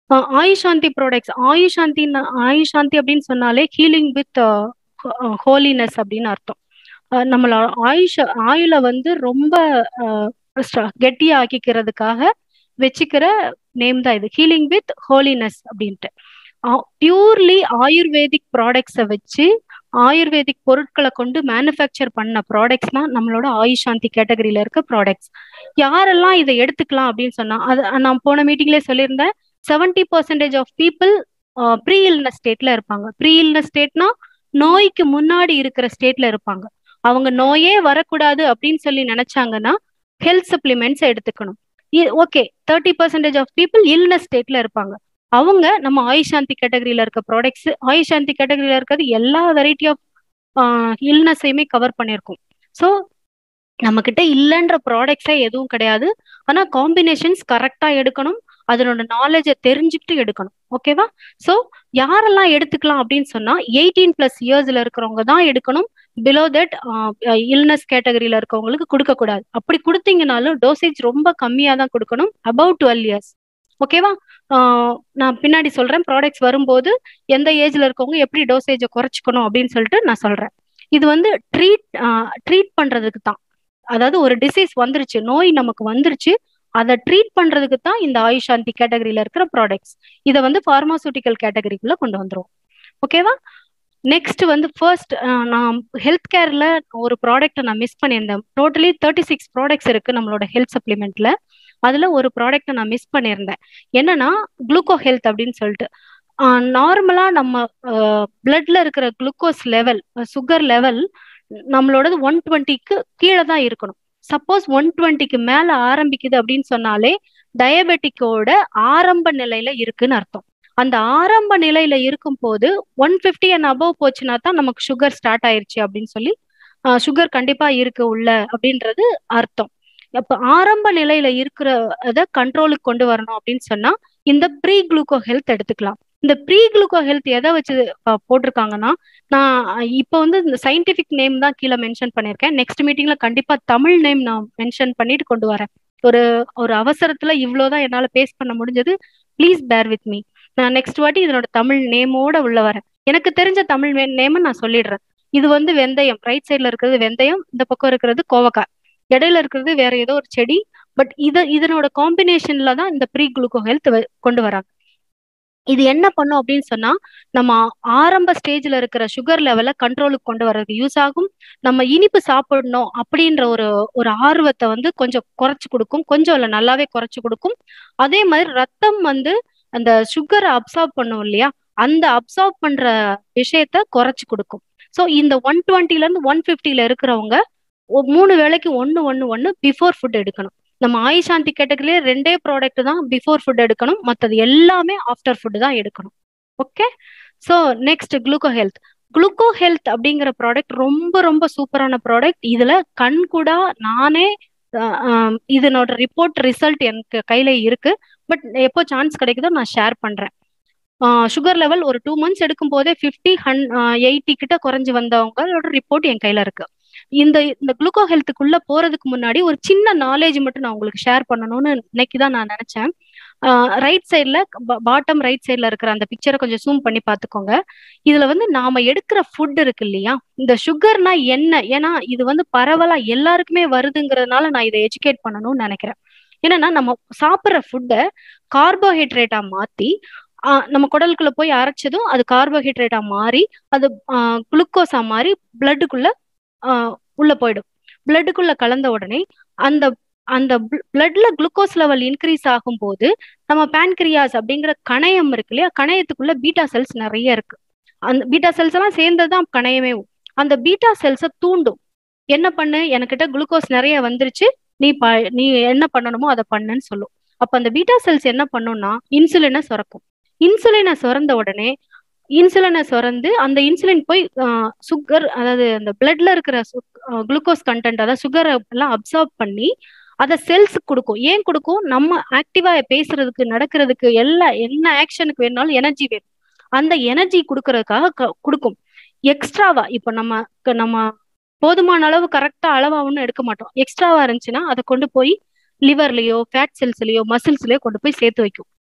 ஆயுஷாந்தி products ஆயுஷாந்தி ஆயுஷாந்தி அப்படின்னு சொன்னாலே healing with holiness அப்படின்னு அர்த்தம் அஹ் நம்மள ஆயுஷ ஆயுள வந்து ரொம்ப கெட்டியா ஆக்கிக்கிறதுக்காக வச்சுக்கிற நேம் தான் இது ஹீலிங் வித் ஹோலினஸ் அப்படின்ட்டு பியூர்லி ஆயுர்வேதிக் ப்ராடக்ட்ஸை வச்சு ஆயுர்வேதிக் பொருட்களை கொண்டு மேனுஃபேக்சர் பண்ண ப்ராடக்ட்ஸ் தான் நம்மளோட ஆயுஷாந்தி கேட்டகரியில இருக்க ப்ராடக்ட்ஸ் யாரெல்லாம் இதை எடுத்துக்கலாம் அப்படின்னு சொன்னா அது நான் போன மீட்டிங்லேயே சொல்லியிருந்தேன் seventy percentage of people pre illness ஸ்டேட்ல இருப்பாங்க ப்ரீ இல்னஸ் ஸ்டேட்னா நோய்க்கு முன்னாடி இருக்கிற ஸ்டேட்ல இருப்பாங்க அவங்க நோயே வரக்கூடாது அப்படின்னு சொல்லி நினைச்சாங்கன்னா ஹெல்த் சப்ளிமெண்ட்ஸ் எடுத்துக்கணும் okay thirty percentage of people illness ஸ்டேட்ல இருப்பாங்க அவங்க நம்ம ஆயுஷாந்தி கேட்டகரியில இருக்க ப்ராடக்ட்ஸ் ஆயுஷாந்தி கேட்டகரியில இருக்கிறது எல்லா வெரைட்டி ஆஃப் இல்னஸையுமே கவர் பண்ணியிருக்கோம் ஸோ நம்ம கிட்ட இல்லைன்ற ப்ராடக்ட்ஸே எதுவும் கிடையாது ஆனா காம்பினேஷன்ஸ் கரெக்டா எடுக்கணும் அதனோட நாலேஜை தெரிஞ்சுக்கிட்டு எடுக்கணும் ஓகேவா ஸோ யாரெல்லாம் எடுத்துக்கலாம் அப்படின்னு சொன்னா எயிட்டீன் பிளஸ் இயர்ஸ்ல இருக்கிறவங்க தான் எடுக்கணும் பிலோ தட் இல்னஸ் கேட்டகரியில இருக்கவங்களுக்கு கொடுக்க கூடாது அப்படி கொடுத்தீங்கனாலும் டோசேஜ் ரொம்ப கம்மியா தான் கொடுக்கணும் அபவுட் டுவெல் இயர்ஸ் ஓகேவா நான் பின்னாடி சொல்றேன் ப்ராடக்ட்ஸ் வரும்போது எந்த ஏஜ்ல இருக்கவங்க எப்படி டோசேஜை குறைச்சிக்கணும் அப்படின்னு சொல்லிட்டு நான் சொல்றேன் இது வந்து ட்ரீட் ட்ரீட் பண்றதுக்கு தான் அதாவது ஒரு டிசீஸ் வந்துருச்சு நோய் நமக்கு வந்துருச்சு அதை ட்ரீட் பண்றதுக்கு தான் இந்த ஆயுஷாந்தி கேட்டகரியில இருக்கிற ப்ராடக்ட்ஸ் இதை வந்து ஃபார்மாசூட்டிக்கல் கேட்டகரிக்குள்ள கொண்டு வந்துரும் ஓகேவா நெக்ஸ்ட் வந்து ஃபர்ஸ்ட் நான் ஹெல்த் கேர்ல ஒரு ப்ராடக்ட்டை நான் மிஸ் பண்ணியிருந்தேன் டோட்டலி தேர்ட்டி சிக்ஸ் ப்ராடக்ட்ஸ் இருக்கு நம்மளோட ஹெல்த் சப்ளிமெண்ட்ல அதுல ஒரு ப்ராடக்ட்டை நான் மிஸ் பண்ணியிருந்தேன் என்னன்னா குளுக்கோ ஹெல்த் அப்படின்னு சொல்லிட்டு நார்மலா நம்ம பிளட்ல இருக்கிற குளுக்கோஸ் லெவல் சுகர் லெவல் நம்மளோடது ஒன் டுவெண்ட்டிக்கு கீழே தான் இருக்கணும் சப்போஸ் ஒன் டுவெண்ட்டிக்கு மேல ஆரம்பிக்குது அப்படின்னு சொன்னாலே டயபெட்டிக்கோட ஆரம்ப நிலையில இருக்குன்னு அர்த்தம் அந்த ஆரம்ப நிலையில இருக்கும் போது ஒன் பிப்டி அண்ட் அபவ் போச்சுன்னா தான் நமக்கு சுகர் ஸ்டார்ட் ஆயிருச்சு அப்படின்னு சொல்லி சுகர் கண்டிப்பா இருக்கு உள்ள அப்படின்றது அர்த்தம் அப்ப ஆரம்ப நிலையில இருக்கிறத கண்ட்ரோலுக்கு கொண்டு வரணும் அப்படின்னு சொன்னா இந்த ப்ரீ குளுக்கோ ஹெல்த் எடுத்துக்கலாம் இந்த ப்ரீ குளுக்கோ ஹெல்த் எதை வச்சு போட்டிருக்காங்கன்னா நான் இப்போ வந்து இந்த சயின்டிபிக் நேம் தான் கீழே மென்ஷன் பண்ணியிருக்கேன் நெக்ஸ்ட் மீட்டிங்ல கண்டிப்பா தமிழ் நேம் நான் மென்ஷன் பண்ணிட்டு கொண்டு வரேன் ஒரு ஒரு அவசரத்துல இவ்வளவுதான் என்னால பேஸ் பண்ண முடிஞ்சது ப்ளீஸ் பேர் வித் மீ நான் நெக்ஸ்ட் வாட்டி இதனோட தமிழ் நேமோட உள்ள வரேன் எனக்கு தெரிஞ்ச தமிழ் நேம் நான் சொல்லிடுறேன் இது வந்து வெந்தயம் ரைட் சைட்ல இருக்கிறது வெந்தயம் இந்த பக்கம் இருக்கிறது கோவக்காய் இடையில இருக்கிறது வேற ஏதோ ஒரு செடி பட் இத இதனோட காம்பினேஷன்ல தான் இந்த ப்ரீ குளுக்கோ ஹெல்த் கொண்டு வராங்க இது என்ன பண்ணும் அப்படின்னு சொன்னா நம்ம ஆரம்ப ஸ்டேஜ்ல இருக்கிற சுகர் லெவலை கண்ட்ரோலுக்கு கொண்டு வர்றதுக்கு யூஸ் ஆகும் நம்ம இனிப்பு சாப்பிடணும் அப்படின்ற ஒரு ஒரு ஆர்வத்தை வந்து கொஞ்சம் குறைச்சு கொடுக்கும் கொஞ்சம் இல்ல நல்லாவே குறைச்சு கொடுக்கும் அதே மாதிரி ரத்தம் வந்து அந்த சுகரை அப்சார்ப் பண்ணும் இல்லையா அந்த அப்சார்ப் பண்ற விஷயத்த குறைச்சு கொடுக்கும் ஸோ இந்த ஒன் டுவெண்ட்டில இருந்து ஒன் பிப்டில இருக்கிறவங்க மூணு வேளைக்கு ஒன்னு ஒன்னு ஒன்னு பிஃபோர் ஃபுட் எடுக்கணும் நம்ம ஆயுஷாந்தி கேட்டகரியிலே ரெண்டே ப்ராடக்ட் தான் பிஃபோர் ஃபுட் எடுக்கணும் மற்றது எல்லாமே ஆஃப்டர் ஃபுட் தான் எடுக்கணும் okay so next gluco health gluco health அப்படிங்கிற ப்ராடக்ட் ரொம்ப ரொம்ப சூப்பரான ப்ராடக்ட் இதுல கண் கூட நானே இதனோட ரிப்போர்ட் ரிசல்ட் எனக்கு கையில இருக்கு பட் எப்போ சான்ஸ் கிடைக்குதோ நான் ஷேர் பண்றேன் சுகர் லெவல் ஒரு டூ மந்த்ஸ் எடுக்கும் போதே ஃபிஃப்டி ஹன் எயிட்டி கிட்ட குறைஞ்சு வந்தவங்களோட ரிப்போர்ட் என் கையில இருக்கு இந்த இந்த குளுக்கோ ஹெல்த்துக்குள்ள போறதுக்கு முன்னாடி ஒரு சின்ன நாலேஜ் மட்டும் நான் உங்களுக்கு ஷேர் பண்ணணும்னு இன்னைக்கு தான் நான் நினைச்சேன் ரைட் சைட்ல பாட்டம் ரைட் சைட்ல இருக்கிற அந்த பிக்சரை கொஞ்சம் ஜூம் பண்ணி பாத்துக்கோங்க இதுல வந்து நாம எடுக்கிற ஃபுட் இருக்கு இல்லையா இந்த சுகர்னா என்ன ஏன்னா இது வந்து பரவலா எல்லாருக்குமே வருதுங்கிறதுனால நான் இதை எஜுகேட் பண்ணணும்னு நினைக்கிறேன் என்னன்னா நம்ம சாப்பிட்ற ஃபுட்டை கார்போஹைட்ரேட்டா மாத்தி நம்ம குடலுக்குள்ள போய் அரைச்சதும் அது கார்போஹைட்ரேட்டா மாறி அது குளுக்கோஸா மாறி பிளட்டுக்குள்ள உள்ள போயிடும் பிளட்டுக்குள்ள கலந்த உடனே அந்த அந்த பிளட்ல குளுக்கோஸ் லெவல் இன்க்ரீஸ் ஆகும் போது நம்ம பேன்கிரியாஸ் அப்படிங்கிற கணையம் இருக்கு இல்லையா கணையத்துக்குள்ள பீட்டா செல்ஸ் நிறைய இருக்கு அந்த பீட்டா செல்ஸ் எல்லாம் சேர்ந்ததுதான் கணையமே அந்த பீட்டா செல்ஸை தூண்டும் என்ன பண்ணு எனக்கிட்ட குளுக்கோஸ் நிறைய வந்துருச்சு நீ ப நீ என்ன பண்ணணுமோ அதை பண்ணுன்னு சொல்லும் அப்ப அந்த பீட்டா செல்ஸ் என்ன பண்ணும்னா இன்சுலினை சுரக்கும் இன்சுலினை சுரந்த உடனே இன்சுலினை சுரந்து அந்த இன்சுலின் போய் சுகர் அதாவது அந்த பிளட்ல இருக்கிற குளுக்கோஸ் கண்டென்ட் அதாவது சுகரை எல்லாம் அப்சார்ப் பண்ணி அதை செல்ஸ் கொடுக்கும் ஏன் கொடுக்கும் நம்ம ஆக்டிவா பேசுறதுக்கு நடக்கிறதுக்கு எல்லா என்ன ஆக்ஷனுக்கு வேணாலும் எனர்ஜி வேணும் அந்த எனர்ஜி கொடுக்கறதுக்காக கொடுக்கும் எக்ஸ்ட்ராவா இப்போ நம்ம நம்ம போதுமான அளவு கரெக்டா அளவா ஒன்றும் எடுக்க மாட்டோம் எக்ஸ்ட்ராவா இருந்துச்சுன்னா அதை கொண்டு போய் லிவர்லயோ ஃபேட் செல்ஸ்லயோ மசில்ஸ்லயோ கொண்டு போய் சேர்த்து வைக்கும்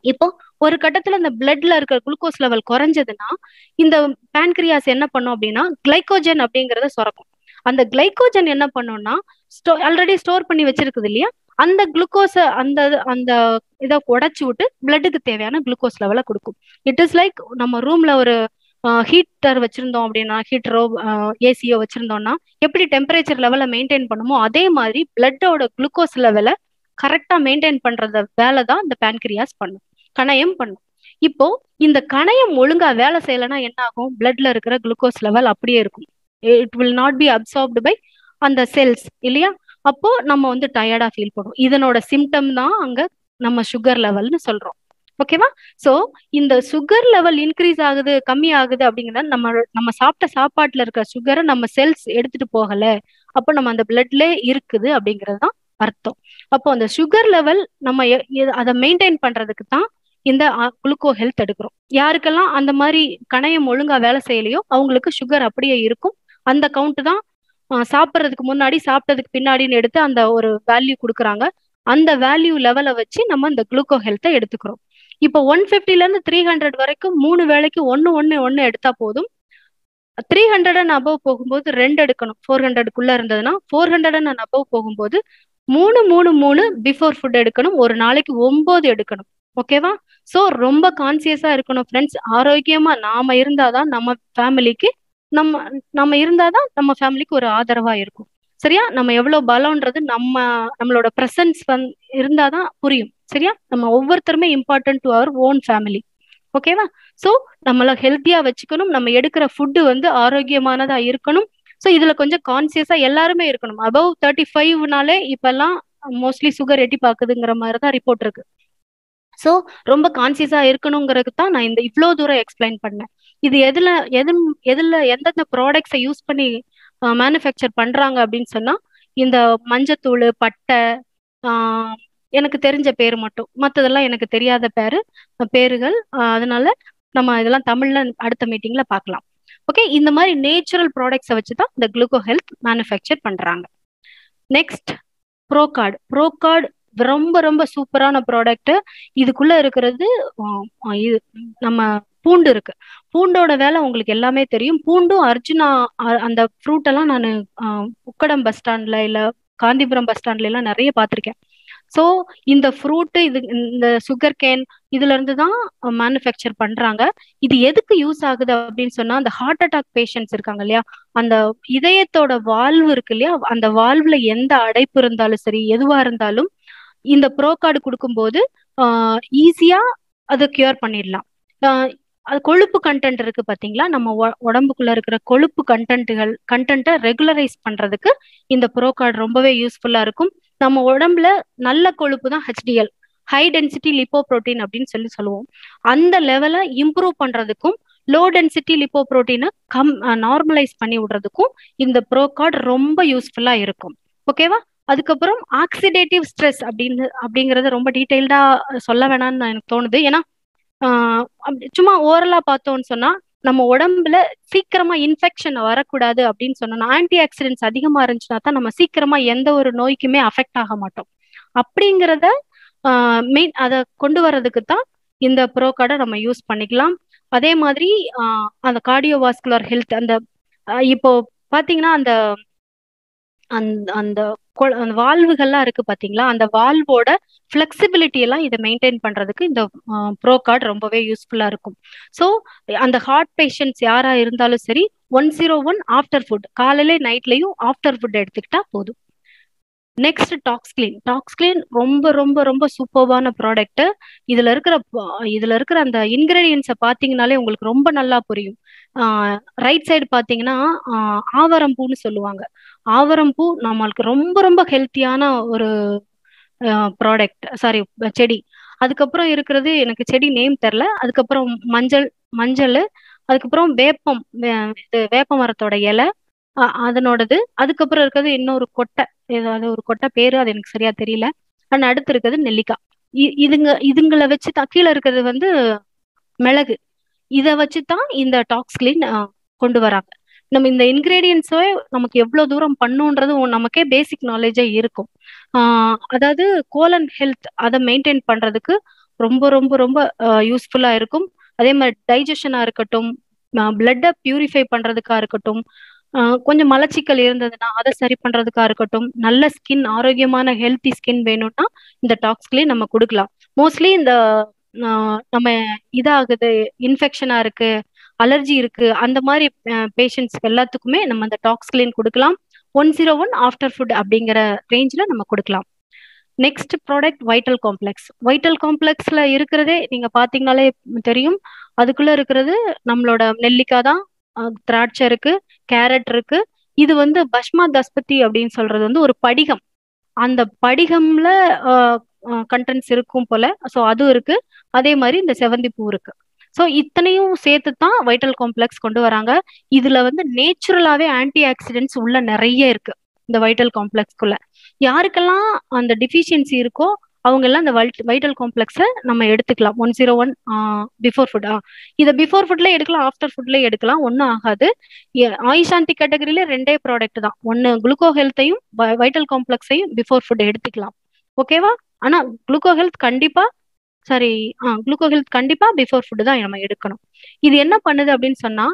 இப்போ ஒரு கட்டத்துல இந்த பிளட்ல இருக்கிற குளுக்கோஸ் லெவல் குறைஞ்சதுன்னா இந்த பேன்கிரியாஸ் என்ன பண்ணும் அப்படின்னா கிளைக்கோஜன் அப்படிங்கறத சுரக்கும் அந்த கிளைக்கோஜன் என்ன பண்ணும்னா ஸ்டோ ஆல்ரெடி ஸ்டோர் பண்ணி வச்சிருக்குது இல்லையா அந்த குளுக்கோஸ அந்த அந்த இதை உடைச்சு விட்டு பிளட்டுக்கு தேவையான குளுக்கோஸ் லெவலை கொடுக்கும் இட் இஸ் லைக் நம்ம ரூம்ல ஒரு ஹீட்டர் வச்சிருந்தோம் அப்படின்னா ஹீட்டரோ ஏசியோ வச்சிருந்தோம்னா எப்படி டெம்பரேச்சர் லெவலை மெயின்டைன் பண்ணுமோ அதே மாதிரி பிளட்டோட குளுக்கோஸ் லெவலை கரெக்டா மெயின்டைன் பண்றத வேலை தான் இந்த பேன்கிரியாஸ் பண்ணும் கணையம் பண்ணும் இப்போ இந்த கணையம் ஒழுங்கா வேலை செய்யலைன்னா என்ன ஆகும் பிளட்ல இருக்கிற குளுக்கோஸ் லெவல் அப்படியே இருக்கும் it will not be absorbed by அந்த செல்ஸ் இல்லையா அப்போ நம்ம வந்து டயர்டா ஃபீல் பண்ணுவோம் இதனோட சிம்டம் தான் அங்க நம்ம சுகர் லெவல்னு சொல்றோம் ஓகேவா சோ இந்த சுகர் லெவல் இன்க்ரீஸ் ஆகுது கம்மி ஆகுது அப்படிங்கிறத நம்ம நம்ம சாப்பிட்ட சாப்பாட்டுல இருக்க சுகரை நம்ம செல்ஸ் எடுத்துட்டு போகல அப்போ நம்ம அந்த பிளட்ல இருக்குது அப்படிங்கிறது தான் அர்த்தம் அப்போ அந்த சுகர் லெவல் நம்ம அதை மெயின்டைன் பண்றதுக்கு தான் இந்த குளுக்கோ ஹெல்த் எடுக்கிறோம் யாருக்கெல்லாம் அந்த மாதிரி கணையம் ஒழுங்கா வேலை செய்யலையோ அவங்களுக்கு சுகர் அப்படியே இருக்கும் அந்த கவுண்ட் தான் சாப்பிட்றதுக்கு முன்னாடி சாப்பிட்டதுக்கு பின்னாடின்னு எடுத்து அந்த ஒரு வேல்யூ கொடுக்குறாங்க அந்த வேல்யூ லெவலை வச்சு நம்ம இந்த குளுக்கோ ஹெல்த்தை எடுத்துக்கிறோம் இப்போ ஒன் ஃபிஃப்டில இருந்து த்ரீ ஹண்ட்ரட் வரைக்கும் மூணு வேலைக்கு ஒன்னு ஒன்னு ஒன்னு எடுத்தா போதும் த்ரீ ஹண்ட்ரட் அண்ட் அபவ் போகும்போது ரெண்டு எடுக்கணும் ஃபோர் ஹண்ட்ரடுக்குள்ள இருந்ததுன்னா ஃபோர் ஹண்ட்ரட் அண்ட் அபவ் போகும்போது மூணு மூணு மூணு பிஃபோர் ஃபுட் எடுக்கணும் ஒரு நாளைக்கு ஒன்பது எடுக்கணும் ஓகேவா சோ ரொம்ப கான்சியஸா இருக்கணும் ஃப்ரெண்ட்ஸ் ஆரோக்கியமா நாம இருந்தாதான் நம்ம ஃபேமிலிக்கு நம்ம நம்ம இருந்தாதான் நம்ம ஃபேமிலிக்கு ஒரு ஆதரவா இருக்கும் சரியா நம்ம எவ்வளவு பலம்ன்றது நம்ம நம்மளோட ப்ரெசன்ஸ் வந் இருந்தாதான் புரியும் சரியா நம்ம ஒவ்வொருத்தருமே important to our own family ஓகேவா சோ நம்மள ஹெல்த்தியா வச்சுக்கணும் நம்ம எடுக்கிற ஃபுட்டு வந்து ஆரோக்கியமானதா இருக்கணும் ஸோ இதுல கொஞ்சம் கான்சியஸா எல்லாருமே இருக்கணும் அபவ் தேர்ட்டி ஃபைவ்னாலே இப்பெல்லாம் மோஸ்ட்லி சுகர் எட்டி பாக்குதுங்கிற மாதிரி தான் ரிப்போர்ட் இருக்கு ஸோ ரொம்ப கான்சியஸா இருக்கணுங்கிறதுக்கு தான் நான் இந்த இவ்வளோ தூரம் எக்ஸ்பிளைன் பண்ணேன் இது எதுல எது எதுல எந்தெந்த ப்ராடக்ட்ஸை யூஸ் பண்ணி மேனுஃபேக்சர் பண்றாங்க அப்படின்னு சொன்னா இந்த மஞ்சத்தூள் பட்டை எனக்கு தெரிஞ்ச பேர் மட்டும் மற்றதெல்லாம் எனக்கு தெரியாத பேரு பேருகள் அதனால நம்ம இதெல்லாம் தமிழ்ல அடுத்த மீட்டிங்ல பார்க்கலாம் ஓகே இந்த மாதிரி நேச்சுரல் ப்ராடக்ட்ஸை வச்சு தான் இந்த குளுக்கோ ஹெல்த் மேனுஃபேக்சர் பண்றாங்க நெக்ஸ்ட் ப்ரோகார்டு ப்ரோகார்டு ரொம்ப ரொம்ப சூப்பரான ப்ராடக்ட் இதுக்குள்ள இருக்கிறது இது நம்ம பூண்டு இருக்கு பூண்டோட வேலை உங்களுக்கு எல்லாமே தெரியும் பூண்டும் அர்ஜுனா அந்த ஃப்ரூட் எல்லாம் நான் உக்கடம் பஸ் ஸ்டாண்ட்ல இல்ல காந்திபுரம் பஸ் ஸ்டாண்ட்ல எல்லாம் நிறைய பார்த்திருக்கேன் ஸோ இந்த ஃப்ரூட்டு இது இந்த சுகர் கேன் இதுல இருந்து தான் மேனுஃபேக்சர் பண்றாங்க இது எதுக்கு யூஸ் ஆகுது அப்படின்னு சொன்னா அந்த ஹார்ட் அட்டாக் பேஷண்ட்ஸ் இருக்காங்க இல்லையா அந்த இதயத்தோட வால்வு இருக்கு இல்லையா அந்த வால்வுல எந்த அடைப்பு இருந்தாலும் சரி எதுவா இருந்தாலும் இந்த ப்ரோ கார்டு கொடுக்கும்போது ஈஸியா அதை கியூர் பண்ணிடலாம் அது கொழுப்பு கண்டென்ட் இருக்கு பாத்தீங்களா நம்ம உடம்புக்குள்ள இருக்கிற கொழுப்பு கண்டென்ட்டுகள் கண்டென்ட்டை ரெகுலரைஸ் பண்றதுக்கு இந்த ப்ரோ கார்டு ரொம்பவே யூஸ்ஃபுல்லா இருக்கும் நம்ம உடம்புல நல்ல கொழுப்பு தான் HDL high density lipoprotein அப்படின்னு சொல்லி சொல்லுவோம் அந்த லெவலை இம்ப்ரூவ் பண்றதுக்கும் லோ டென்சிட்டி லிப்போ ப்ரோட்டீனை கம் நார்மலைஸ் பண்ணி விடுறதுக்கும் இந்த ப்ரோ கார்டு ரொம்ப யூஸ்ஃபுல்லா இருக்கும் ஓகேவா அதுக்கப்புறம் ஆக்சிடேட்டிவ் ஸ்ட்ரெஸ் அப்படின்னு அப்படிங்கறத ரொம்ப டீட்டெயில்டா சொல்ல வேணாம்னு எனக்கு தோணுது ஏன்னா சும்மா ஓரலா பார்த்தோம்னு சொன்னா நம்ம உடம்புல சீக்கிரமா இன்ஃபெக்ஷன் வரக்கூடாது அப்படின்னு சொன்னோம்னா ஆன்டி ஆக்சிடென்ட்ஸ் அதிகமா இருந்துச்சுன்னா தான் நம்ம சீக்கிரமா எந்த ஒரு நோய்க்குமே அஃபெக்ட் ஆக மாட்டோம் அப்படிங்கிறத மெயின் அதை கொண்டு வர்றதுக்கு தான் இந்த ப்ரோ கார்டை நம்ம யூஸ் பண்ணிக்கலாம் அதே மாதிரி அந்த கார்டியோவாஸ்குலர் ஹெல்த் அந்த இப்போ பாத்தீங்கன்னா அந்த அந்த அந்த அந்த வால்வுகள்லாம் இருக்கு பாத்தீங்களா அந்த வால்வோட ஃபிளெக்சிபிலிட்டி எல்லாம் இதை மெயின்டைன் பண்றதுக்கு இந்த ப்ரோ கார்டு ரொம்பவே யூஸ்ஃபுல்லா இருக்கும் ஸோ அந்த ஹார்ட் பேஷண்ட்ஸ் யாரா இருந்தாலும் சரி one zero one after food காலையில நைட்லயும் ஆஃப்டர் ஃபுட் எடுத்துக்கிட்டா போதும் நெக்ஸ்ட் டாக்ஸ்கிளீன் டாக்ஸ்கிளீன் ரொம்ப ரொம்ப ரொம்ப சூப்பர்வான ப்ராடக்ட் இதுல இருக்கிற இதுல இருக்கிற அந்த இன்கிரீடியன்ஸை பாத்தீங்கன்னாலே உங்களுக்கு ரொம்ப நல்லா புரியும் ரைட் சைடு பாத்தீங்கன்னா ஆவரம் பூன்னு சொல்லுவாங்க ஆவரம் பூ நம்மளுக்கு ரொம்ப ரொம்ப ஹெல்த்தியான ஒரு ப்ராடக்ட் சாரி செடி அதுக்கப்புறம் இருக்கிறது எனக்கு செடி நேம் தெரில அதுக்கப்புறம் மஞ்சள் மஞ்சள் அதுக்கப்புறம் வேப்பம் இது வேப்ப மரத்தோட இலை அதனோடது அதுக்கப்புறம் இருக்கிறது இன்னொரு கொட்டை ஏதாவது ஒரு கொட்டை பேரு அது எனக்கு சரியா தெரியல அண்ட் அடுத்து இருக்கிறது நெல்லிக்காய் இதுங்க இதுங்களை வச்சு தான் கீழே இருக்கிறது வந்து மிளகு இதை வச்சு தான் இந்த டாக்ஸ்கிளின் கொண்டு வராங்க நம்ம இந்த இன்கிரீடியன்ஸே நமக்கு எவ்வளவு தூரம் பண்ணுன்றது நமக்கே பேசிக் நாலேஜே இருக்கும் ஆஹ் அதாவது கோலன் ஹெல்த் அதை மெயின்டைன் பண்றதுக்கு ரொம்ப ரொம்ப ரொம்ப யூஸ்ஃபுல்லா இருக்கும் அதே மாதிரி டைஜஷனா இருக்கட்டும் பிளட்டை பியூரிஃபை பண்றதுக்கா இருக்கட்டும் ஆஹ் கொஞ்சம் மலச்சிக்கல் இருந்ததுன்னா அதை சரி பண்றதுக்கா இருக்கட்டும் நல்ல ஸ்கின் ஆரோக்கியமான ஹெல்த்தி ஸ்கின் வேணும்னா இந்த டாக்ஸ்களே நம்ம கொடுக்கலாம் மோஸ்ட்லி இந்த ஆஹ் நம்ம இதாகுது இன்ஃபெக்ஷனா இருக்கு அலர்ஜி இருக்கு அந்த மாதிரி பேஷண்ட்ஸ் எல்லாத்துக்குமே நம்ம அந்த டாக்ஸ்கிளின் கொடுக்கலாம் one zero one after food அப்படிங்கிற ரேஞ்சில் நம்ம கொடுக்கலாம் next product vital complex vital காம்ப்ளெக்ஸ்ல இருக்கிறதே நீங்க பாத்தீங்கனாலே தெரியும் அதுக்குள்ள இருக்கிறது நம்மளோட நெல்லிக்காய் தான் அஹ் திராட்சை இருக்கு கேரட் இருக்கு இது வந்து பஷ்மா தஸ்பதி அப்படின்னு சொல்றது வந்து ஒரு படிகம் அந்த படிகம்ல கண்டென்ட்ஸ் இருக்கும் போல ஸோ அதுவும் இருக்கு அதே மாதிரி இந்த செவந்தி பூ இருக்கு ஸோ இத்தனையும் சேர்த்து தான் வைட்டல் காம்ப்ளெக்ஸ் கொண்டு வராங்க இதுல வந்து நேச்சுரலாவே ஆன்டி ஆக்சிடென்ட்ஸ் உள்ள நிறைய இருக்கு இந்த வைட்டல் காம்ப்ளெக்ஸ்க்குள்ள யாருக்கெல்லாம் அந்த டிஃபிஷியன்சி இருக்கோ அவங்க எல்லாம் இந்த வைட்டல் காம்ப்ளெக்ஸை நம்ம எடுத்துக்கலாம் one zero one before food இதை பிஃபோர் ஃபுட்ல எடுக்கலாம் ஆஃப்டர் ஃபுட்ல எடுக்கலாம் ஒன்றும் ஆகாது ஆயுஷாந்தி கேட்டகரியில ரெண்டே ப்ராடக்ட் தான் ஒன்று குளுக்கோ ஹெல்த்தையும் வைட்டல் காம்ப்ளெக்ஸையும் பிஃபோர் ஃபுட் எடுத்துக்கலாம் ஓகேவா ஆனா குளுக்கோ ஹெல்த் கண்டிப்பா சாரி ஆ குளுக்கோ ஹெல்த் கண்டிப்பா பிஃபோர் ஃபுட் தான் நம்ம எடுக்கணும் இது என்ன பண்ணுது அப்படின்னு சொன்னா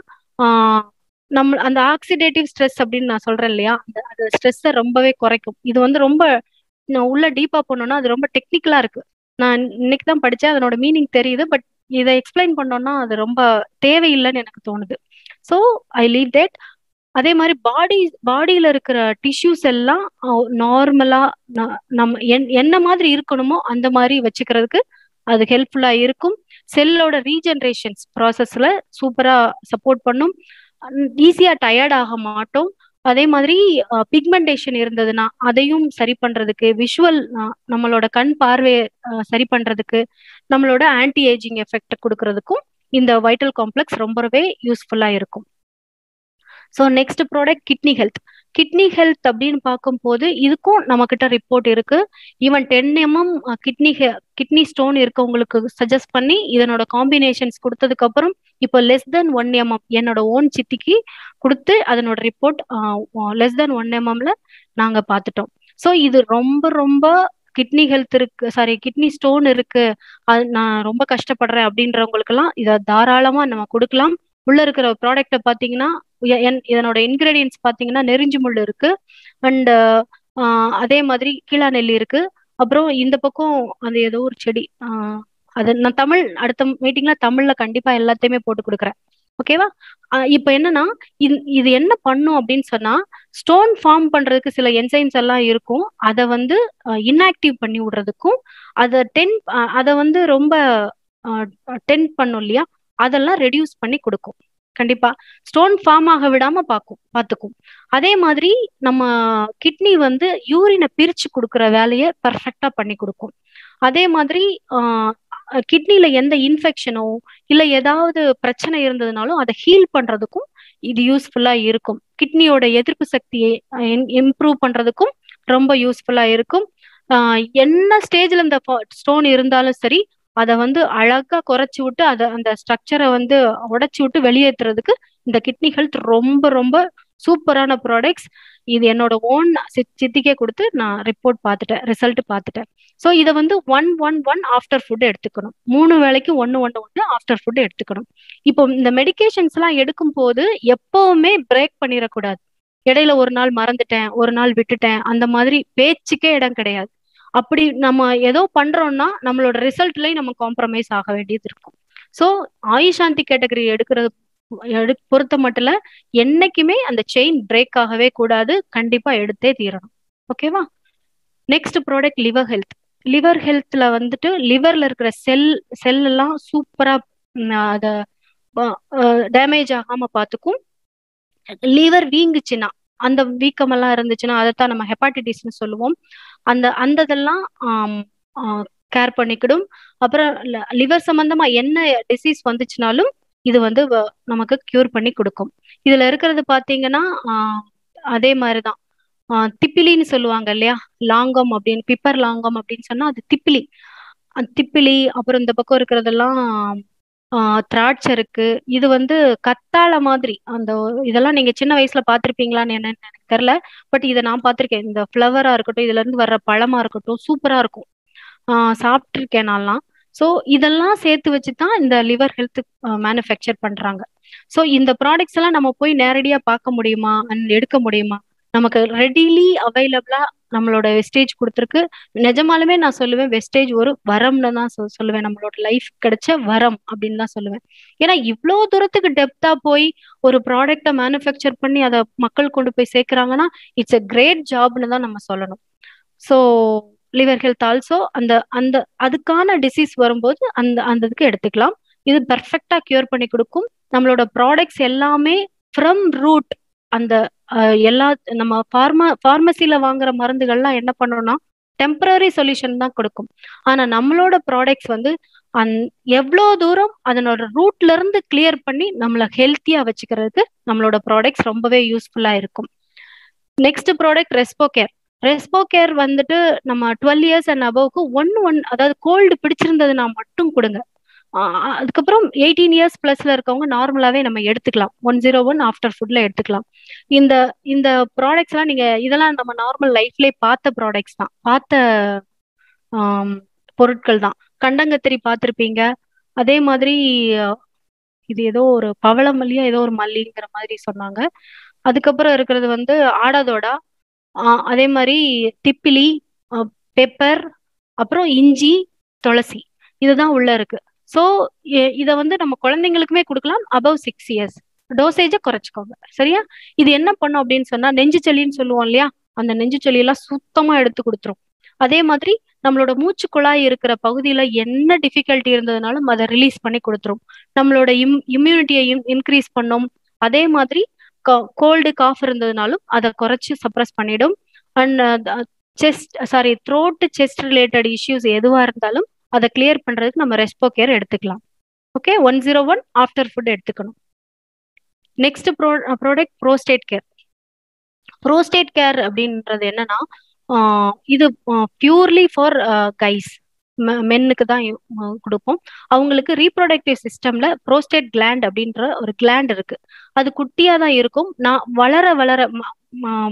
நம்ம அந்த ஆக்சிடேட்டிவ் ஸ்ட்ரெஸ் அப்படின்னு நான் சொல்றேன் இல்லையா அந்த அந்த ஸ்ட்ரெஸ்ஸை ரொம்பவே குறைக்கும் இது வந்து ரொம்ப நான் உள்ள டீப்பா போனோம்னா அது ரொம்ப டெக்னிக்கலா இருக்கு நான் இன்னைக்கு தான் படிச்சேன் அதனோட மீனிங் தெரியுது பட் இதை எக்ஸ்பிளைன் பண்ணோம்னா அது ரொம்ப தேவையில்லைன்னு எனக்கு தோணுது ஸோ ஐ லீவ் தேட் அதே மாதிரி பாடி பாடியில இருக்கிற டிஷ்யூஸ் எல்லாம் நார்மலா நம்ம என்ன மாதிரி இருக்கணுமோ அந்த மாதிரி வச்சுக்கிறதுக்கு அது ஹெல்ப்ஃபுல்லா இருக்கும் செல்லோட ரீஜென்ரேஷன்ஸ் ப்ராசஸ்ல சூப்பரா சப்போர்ட் பண்ணும் ஈஸியா டயர்ட் ஆக மாட்டோம் அதே மாதிரி பிக்மெண்டேஷன் இருந்ததுன்னா அதையும் சரி பண்றதுக்கு விஷுவல் நம்மளோட கண் பார்வையை சரி பண்றதுக்கு நம்மளோட ஆன்டி ஏஜிங் எஃபெக்ட் கொடுக்கறதுக்கும் இந்த வைட்டல் காம்ப்ளெக்ஸ் ரொம்பவே யூஸ்ஃபுல்லா இருக்கும் so next product kidney health kidney health அப்படின்னு பார்க்கும்போது இதுக்கும் நம்ம கிட்ட ரிப்போர்ட் இருக்கு even ten mm kidney kidney stone இருக்கவங்களுக்கு சஜஸ்ட் பண்ணி இதனோட காம்பினேஷன்ஸ் கொடுத்ததுக்கு அப்புறம் இப்போ லெஸ் தென் ஒன் எம்எம் என்னோட ஓன் சித்திக்கு கொடுத்து அதனோட ரிப்போர்ட் லெஸ் தென் ஒன் எம்எம்ல நாங்க பார்த்துட்டோம் ஸோ இது ரொம்ப ரொம்ப கிட்னி ஹெல்த் இருக்கு சாரி கிட்னி ஸ்டோன் இருக்கு அது நான் ரொம்ப கஷ்டப்படுறேன் அப்படின்றவங்களுக்கெல்லாம் இதை தாராளமா நம்ம கொடுக்கலாம் உள்ள இருக்கிற ப்ராடக்ட்டை பார்த்தீங்கன்னா இதனோட இன்கிரீடியன்ஸ் பார்த்தீங்கன்னா நெறிஞ்சு முள் இருக்கு அண்ட் அதே மாதிரி கீழா நெல்லி இருக்கு அப்புறம் இந்த பக்கம் அது ஏதோ ஒரு செடி அது நான் தமிழ் அடுத்த மீட்டிங்ல தமிழ்ல கண்டிப்பா எல்லாத்தையுமே போட்டு கொடுக்குறேன் ஓகேவா இப்போ என்னன்னா இது என்ன பண்ணும் அப்படின்னு சொன்னா ஸ்டோன் ஃபார்ம் பண்றதுக்கு சில என்சைம்ஸ் எல்லாம் இருக்கும் அதை வந்து இன்ஆக்டிவ் பண்ணி விடுறதுக்கும் அதை டென் அதை வந்து ரொம்ப டென் பண்ணும் இல்லையா அதெல்லாம் ரெடியூஸ் பண்ணி கொடுக்கும் கண்டிப்பா ஸ்டோன் ஃபார்ம் ஆக விடாம பார்க்கும் பார்த்துக்கும் அதே மாதிரி நம்ம கிட்னி வந்து யூரினை பிரிச்சு கொடுக்குற வேலையை பர்ஃபெக்டா பண்ணி கொடுக்கும் அதே மாதிரி கிட்னில எந்த இன்ஃபெக்ஷனோ இல்ல ஏதாவது பிரச்சனை இருந்ததுனாலும் அதை ஹீல் பண்றதுக்கும் இது யூஸ்ஃபுல்லா இருக்கும் கிட்னியோட எதிர்ப்பு சக்தியை இம்ப்ரூவ் பண்றதுக்கும் ரொம்ப யூஸ்ஃபுல்லா இருக்கும் என்ன ஸ்டேஜ்ல இந்த ஸ்டோன் இருந்தாலும் சரி அதை வந்து அழகா குறைச்சி விட்டு அதை அந்த ஸ்ட்ரக்சரை வந்து உடைச்சி விட்டு வெளியேற்றுறதுக்கு இந்த கிட்னி ஹெல்த் ரொம்ப ரொம்ப சூப்பரான ப்ராடக்ட்ஸ் இது என்னோட ஓன் சித்திக்கே கொடுத்து நான் ரிப்போர்ட் பார்த்துட்டேன் ரிசல்ட் பார்த்துட்டேன் ஸோ இதை வந்து one one one after food எடுத்துக்கணும் மூணு வேளைக்கு ஒன்று ஒன்று ஒன்று ஆஃப்டர் ஃபுட் எடுத்துக்கணும் இப்போ இந்த மெடிகேஷன்ஸ் எல்லாம் எடுக்கும் போது எப்பவுமே பிரேக் பண்ணிடக்கூடாது இடையில ஒரு நாள் மறந்துட்டேன் ஒரு நாள் விட்டுட்டேன் அந்த மாதிரி பேச்சுக்கே இடம் கிடையாது அப்படி நம்ம ஏதோ பண்றோம்னா நம்மளோட ரிசல்ட்லயும் நம்ம காம்ப்ரமைஸ் ஆக வேண்டியது இருக்கும் ஸோ ஆயுஷாந்தி கேட்டகரி எடுக்கிறது எடு பொறுத்த மட்டும் என்னைக்குமே அந்த செயின் பிரேக் ஆகவே கூடாது கண்டிப்பா எடுத்தே தீரணும் ஓகேவா next product liver health liver ஹெல்த்ல வந்துட்டு லிவர்ல இருக்கிற செல் செல் எல்லாம் சூப்பரா அத டேமேஜ் ஆகாம பார்த்துக்கும் லிவர் வீங்குச்சுன்னா அந்த வீக்கம் எல்லாம் இருந்துச்சுன்னா அதைத்தான் நம்ம ஹெப்பாட்டிட்டிஸ்னு சொல்லுவோம் அந்த அந்த இதெல்லாம் கேர் பண்ணிக்கிடும் அப்புறம் லிவர் சம்பந்தமா என்ன டிசீஸ் வந்துச்சுனாலும் இது வந்து நமக்கு கியூர் பண்ணி கொடுக்கும் இதுல இருக்கிறது பாத்தீங்கன்னா அதே மாதிரிதான் திப்பிலின்னு சொல்லுவாங்க இல்லையா லாங்கம் அப்படின்னு பிப்பர் லாங்கம் அப்படின்னு சொன்னா அது திப்பிலி திப்பிலி அப்புறம் இந்த பக்கம் இருக்கிறதெல்லாம் திராட்சை இருக்கு இது வந்து கத்தாழ மாதிரி அந்த இதெல்லாம் நீங்க சின்ன வயசுல பாத்திருப்பீங்களான்னு என்னன்னு எனக்கு தெரியல பட் இதை நான் பார்த்திருக்கேன் இந்த ஃப்ளவரா இருக்கட்டும் இதுல இருந்து வர்ற பழமா இருக்கட்டும் சூப்பரா இருக்கும் ஆஹ் சாப்பிட்டுருக்கேன் நான்லாம் ஸோ இதெல்லாம் சேர்த்து வச்சு தான் இந்த லிவர் ஹெல்த் மேனுஃபேக்சர் பண்றாங்க ஸோ இந்த ப்ராடக்ட்ஸ் எல்லாம் நம்ம போய் நேரடியாக பார்க்க முடியுமா அண்ட் எடுக்க முடியுமா நமக்கு ரெடிலி அவைலபிளா நம்மளோட வெஸ்டேஜ் கொடுத்துருக்கு நிஜமாலுமே நான் சொல்லுவேன் வெஸ்டேஜ் ஒரு வரம்னு தான் சொ- சொல்லுவேன் நம்மளோட லைஃப் கிடைச்ச வரம் அப்படின்னு தான் சொல்லுவேன் ஏன்னா இவ்வளோ தூரத்துக்கு டெப்தா போய் ஒரு ப்ராடக்டை மேனுஃபேக்சர் பண்ணி அதை மக்கள் கொண்டு போய் சேர்க்குறாங்கன்னா இட்ஸ் a கிரேட் ஜாப்னு தான் நம்ம சொல்லணும் ஸோ லிவர் ஹெல்த் ஆல்சோ அந்த அந்த அதுக்கான டிசீஸ் வரும்போது அந்த அந்த இதுக்கு எடுத்துக்கலாம் இது பெர்ஃபெக்டா கியூர் பண்ணி கொடுக்கும் நம்மளோட ப்ராடக்ட்ஸ் எல்லாமே ஃப்ரம் ரூட் அந்த அஹ், எல்லா நம்ம ஃபார்மா ஃபார்மசில வாங்குற மருந்துகள்லாம் என்ன பண்ணணும்னா டெம்பரரி சொல்யூஷன் தான் கொடுக்கும் ஆனா நம்மளோட ப்ராடக்ட்ஸ் வந்து அந் எவ்வளோ தூரம் அதனோட ரூட்ல இருந்து கிளியர் பண்ணி நம்மளை ஹெல்த்தியா வச்சுக்கிறதுக்கு நம்மளோட ப்ராடக்ட்ஸ் ரொம்பவே யூஸ்ஃபுல்லா இருக்கும் next product Respo care Respo care வந்துட்டு நம்ம டுவெல் இயர்ஸ் அண்ட் அபவுக்கு ஒன் ஒன் அதாவது கோல்டு பிடிச்சிருந்ததுன்னா மட்டும் கொடுங்க ஆஹ் அதுக்கப்புறம் எயிட்டீன் இயர்ஸ் பிளஸ்ல இருக்கவங்க நார்மலாவே நம்ம எடுத்துக்கலாம் ஒன் ஜீரோ ஒன் ஆஃப்டர் ஃபுட்ல எடுத்துக்கலாம் இந்த இந்த ப்ராடக்ட்ஸ் எல்லாம் நீங்க இதெல்லாம் நம்ம நார்மல் லைஃப்லயே பார்த்த ப்ராடக்ட்ஸ் தான் பார்த்த ஆம், பொருட்கள் தான் கண்டங்கத்திரி பார்த்திருப்பீங்க அதே மாதிரி அஹ், இது ஏதோ ஒரு பவளமல்லியா ஏதோ ஒரு மல்லிங்கிற மாதிரி சொன்னாங்க அதுக்கப்புறம் இருக்கிறது வந்து ஆடாதோடா ஆஹ் அதே மாதிரி திப்பிலி பெப்பர் அப்புறம் இஞ்சி துளசி இதுதான் உள்ள இருக்கு ஸோ இதை வந்து நம்ம குழந்தைங்களுக்குமே கொடுக்கலாம் அபவ் சிக்ஸ் இயர்ஸ் டோசேஜை குறைச்சிக்கோங்க சரியா இது என்ன பண்ணும் அப்படின்னு சொன்னா நெஞ்சு சளின்னு சொல்லுவோம் இல்லையா அந்த நெஞ்சு சளி எல்லாம் சுத்தமா எடுத்து கொடுத்துரும் அதே மாதிரி நம்மளோட மூச்சு குழாய் இருக்கிற பகுதியில என்ன டிஃபிகல்ட்டி இருந்ததுனாலும் அதை ரிலீஸ் பண்ணி கொடுத்துரும் நம்மளோட இம் இம்யூனிட்டியை இன்க்ரீஸ் பண்ணும் அதே மாதிரி கோல்டு காஃப் இருந்ததுனாலும் அதை குறைச்சி சப்ரஸ் பண்ணிடும் and chest sorry throat chest related issues எதுவா இருந்தாலும் அதை கிளியர் பண்றதுக்கு நம்ம ரெஸ்போ கேர் எடுத்துக்கலாம் okay one zero one after food எடுத்துக்கணும் next pro product prostate care prostate care அப்படின்றது என்னன்னா ஆஹ் இது பியூர்லி ஃபார் கைஸ் மென்னுக்கு தான் அஹ் கொடுப்போம் அவங்களுக்கு ரீப்ரொடக்டிவ் சிஸ்டம்ல ப்ரோஸ்டேட் கிளாண்ட் அப்படின்ற ஒரு கிளாண்ட் இருக்கு அது குட்டியா தான் இருக்கும் நான் வளர வளர ம- ம-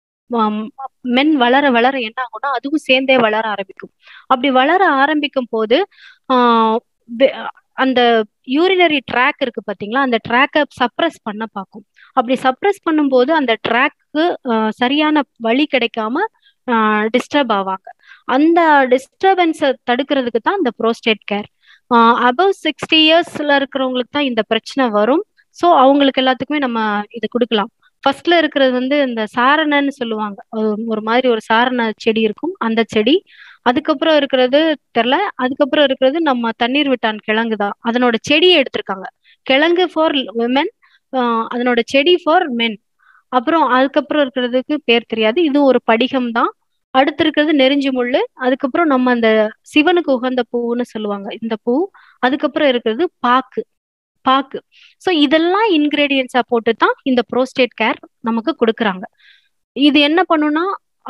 ம- மென் வளர வளர என்ன ஆகும்னா அதுவும் சேர்ந்தே வளர ஆரம்பிக்கும் அப்படி வளர ஆரம்பிக்கும் போது ஆஹ் வெ- அந்த யூரினரி ட்ராக் இருக்கு பாத்தீங்களா அந்த ட்ராக்கை சப்ரஸ் பண்ண பார்க்கும் அப்படி சப்ரஸ் பண்ணும்போது அந்த ட்ராக்கு சரியான வழி கிடைக்காம டிஸ்டர்ப் ஆவாங்க அந்த டிஸ்டர்பன்ஸை தடுக்கிறதுக்கு தான் இந்த ப்ரோஸ்டேட் கேர் அபவ் சிக்ஸ்டி இயர்ஸ்ல இருக்கிறவங்களுக்கு தான் இந்த பிரச்சனை வரும் ஸோ அவங்களுக்கு எல்லாத்துக்குமே நம்ம இது கொடுக்கலாம் ஃபர்ஸ்ட்ல இருக்கிறது வந்து இந்த சாரணன்னு சொல்லுவாங்க ஒரு- ஒரு மாதிரி ஒரு சாரண செடி இருக்கும் அந்த செடி அதுக்கப்புறம் இருக்கிறது தெரில அதுக்கப்புறம் இருக்கிறது நம்ம தண்ணீர் விட்டான் கிழங்கு தான் அதனோட செடியை எடுத்திருக்காங்க கிழங்கு ஃபார் விமென் அதனோட செடி ஃபார் மென் அப்புறம் அதுக்கப்புறம் இருக்கிறதுக்கு பேர் தெரியாது இது ஒரு படிகம் தான் அடுத்து இருக்கிறது நெருஞ்சி முள்ளு அதுக்கப்புறம் நம்ம அந்த சிவனுக்கு உகந்த பூன்னு சொல்லுவாங்க இந்த பூ அதுக்கப்புறம் இருக்கிறது பாக்கு பாக்கு ஸோ இதெல்லாம் இன்கிரீடியன்ஸா போட்டு தான் இந்த ப்ரோஸ்டேட் கேர் நமக்கு கொடுக்குறாங்க இது என்ன பண்ணும்னா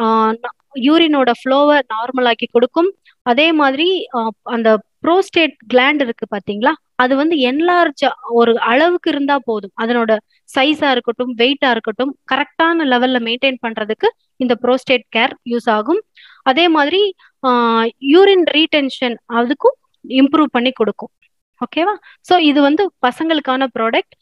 யூரினோட ஃப்ளோவை நார்மல் ஆக்கி கொடுக்கும் அதே மாதிரி ஆஹ் அந்த ப்ரோஸ்டேட் கிளாண்ட் இருக்கு பாத்தீங்களா அது வந்து என்லார்ஜ் ஒரு அளவுக்கு இருந்தா போதும் அதனோட சைஸா இருக்கட்டும் வெயிட்டா இருக்கட்டும் கரெக்டான லெவல்ல மெயின்டைன் பண்றதுக்கு இந்த ப்ரோஸ்டேட் கேர் யூஸ் ஆகும் அதே மாதிரி யூரின் ரீடென்ஷன் அதுக்கும் இம்ப்ரூவ் பண்ணி கொடுக்கும் ஓகேவா ஸோ இது வந்து பசங்களுக்கான product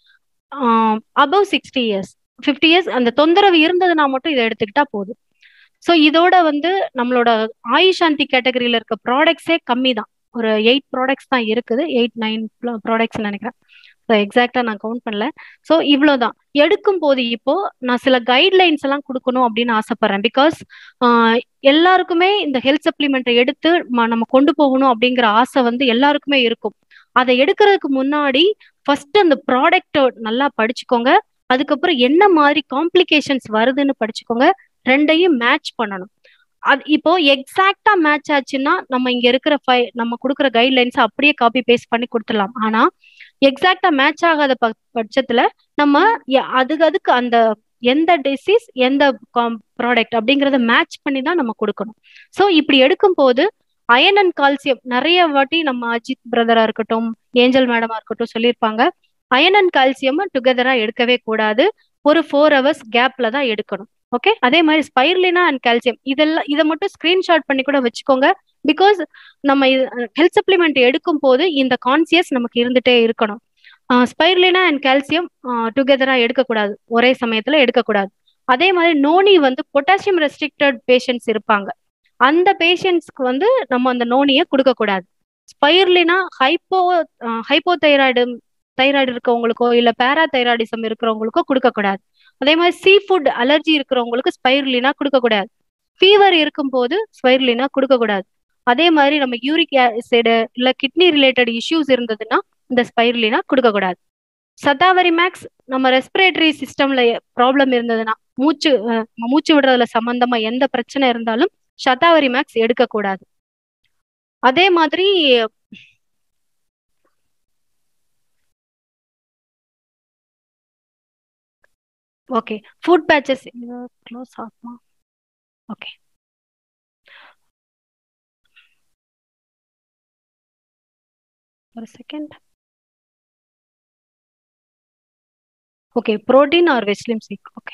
above sixty years fifty years அந்த தொந்தரவு இருந்ததுன்னா மட்டும் இதை எடுத்துக்கிட்டா போதும் ஸோ இதோட வந்து நம்மளோட ஆயுஷாந்தி கேட்டகரியில இருக்க ப்ராடக்ட்ஸே கம்மி தான் ஒரு எயிட் ப்ராடக்ட்ஸ் தான் இருக்குது எயிட் நைன் ப்ராடக்ட்ஸ் நினைக்கிறேன் ஸோ எக்ஸாக்டா நான் கவுண்ட் பண்ணல ஸோ இவ்வளோதான் எடுக்கும் போது இப்போ நான் சில கைட்லைன்ஸ் எல்லாம் கொடுக்கணும் அப்படின்னு ஆசைப்படுறேன் பிகாஸ் எல்லாருக்குமே இந்த ஹெல்த் சப்ளிமெண்ட்டை எடுத்து ம- நம்ம கொண்டு போகணும் அப்படிங்கிற ஆசை வந்து எல்லாருக்குமே இருக்கும் அதை எடுக்கிறதுக்கு முன்னாடி ஃபர்ஸ்ட் அந்த ப்ராடக்ட்டை நல்லா படிச்சுக்கோங்க அதுக்கப்புறம் என்ன மாதிரி காம்ப்ளிகேஷன்ஸ் வருதுன்னு படிச்சுக்கோங்க ரெண்டையும் மேட்ச் பண்ணணும் அது இப்போ எக்ஸாக்டா மேட்ச் ஆச்சுன்னா நம்ம இங்க இருக்கிற ஃபை நம்ம கொடுக்குற கைட்லைன்ஸ் அப்படியே காப்பி பேஸ்ட் பண்ணி கொடுத்துடலாம் ஆனா எக்ஸாக்டா மேட்ச் ஆகாத ப- பட்சத்துல நம்ம ய- அதுக்கு அதுக்கு அந்த எந்த டிசீஸ் எந்த ப்ராடக்ட் அப்படிங்கறத மேட்ச் பண்ணி தான் நம்ம கொடுக்கணும் ஸோ இப்படி எடுக்கும் போது அயன் அண்ட் கால்சியம் நிறைய வாட்டி நம்ம அஜித் பிரதரா இருக்கட்டும் ஏஞ்சல் மேடமா இருக்கட்டும் சொல்லியிருப்பாங்க அயன் அண்ட் கால்சியம் டுகெதரா எடுக்கவே கூடாது ஒரு ஃபோர் ஹவர்ஸ் கேப்ல தான் எடுக்கணும் ஓகே அதே மாதிரி ஸ்பைர்லினா அண்ட் கால்சியம் இதெல்லாம் இதை மட்டும் ஸ்கிரீன்ஷாட் பண்ணி கூட வச்சுக்கோங்க பிகாஸ் நம்ம ஹெல்த் சப்ளிமெண்ட் எடுக்கும் போது இந்த கான்சியஸ் நமக்கு இருந்துட்டே இருக்கணும் ஸ்பைர்லினா அண்ட் கால்சியம் டுகெதரா எடுக்கக்கூடாது ஒரே சமயத்துல எடுக்கக்கூடாது அதே மாதிரி நோனி வந்து பொட்டாசியம் ரெஸ்ட்ரிக்டட் பேஷண்ட்ஸ் இருப்பாங்க அந்த பேஷண்ட்ஸ்க்கு வந்து நம்ம அந்த நோனியை கொடுக்கக்கூடாது spirulina hypo hypo thyroid thyroid இருக்கவங்களுக்கோ இல்ல பேரா தைராய்டிசம் இருக்கிறவங்களுக்கோ கொடுக்கக்கூடாது அதே மாதிரி சீ ஃபுட் அலர்ஜி இருக்கிறவங்களுக்கு ஸ்பைர்லினா கொடுக்கக்கூடாது ஃபீவர் இருக்கும்போது ஸ்பைர்லினா கொடுக்கக்கூடாது அதே மாதிரி நம்ம யூரிக் ஆசிடு இல்ல கிட்னி ரிலேட்டட் இஷ்யூஸ் இருந்ததுன்னா இந்த ஸ்பைர்லினா கொடுக்கக்கூடாது சதாவரி மேக்ஸ் நம்ம ரெஸ்பிரேட்டரி சிஸ்டம்ல ப்ராப்ளம் இருந்ததுன்னா மூச்சு மூச்சு விடுறதுல சம்பந்தமா எந்த பிரச்சனை இருந்தாலும் சதாவரி மேக்ஸ் எடுக்கக்கூடாது அதே மாதிரி ஓகே ஃபுட் பேச்சஸ் க்ளோஸ் ஆகுமா ஓகே ஒரு second okay protein or Veslim shake okay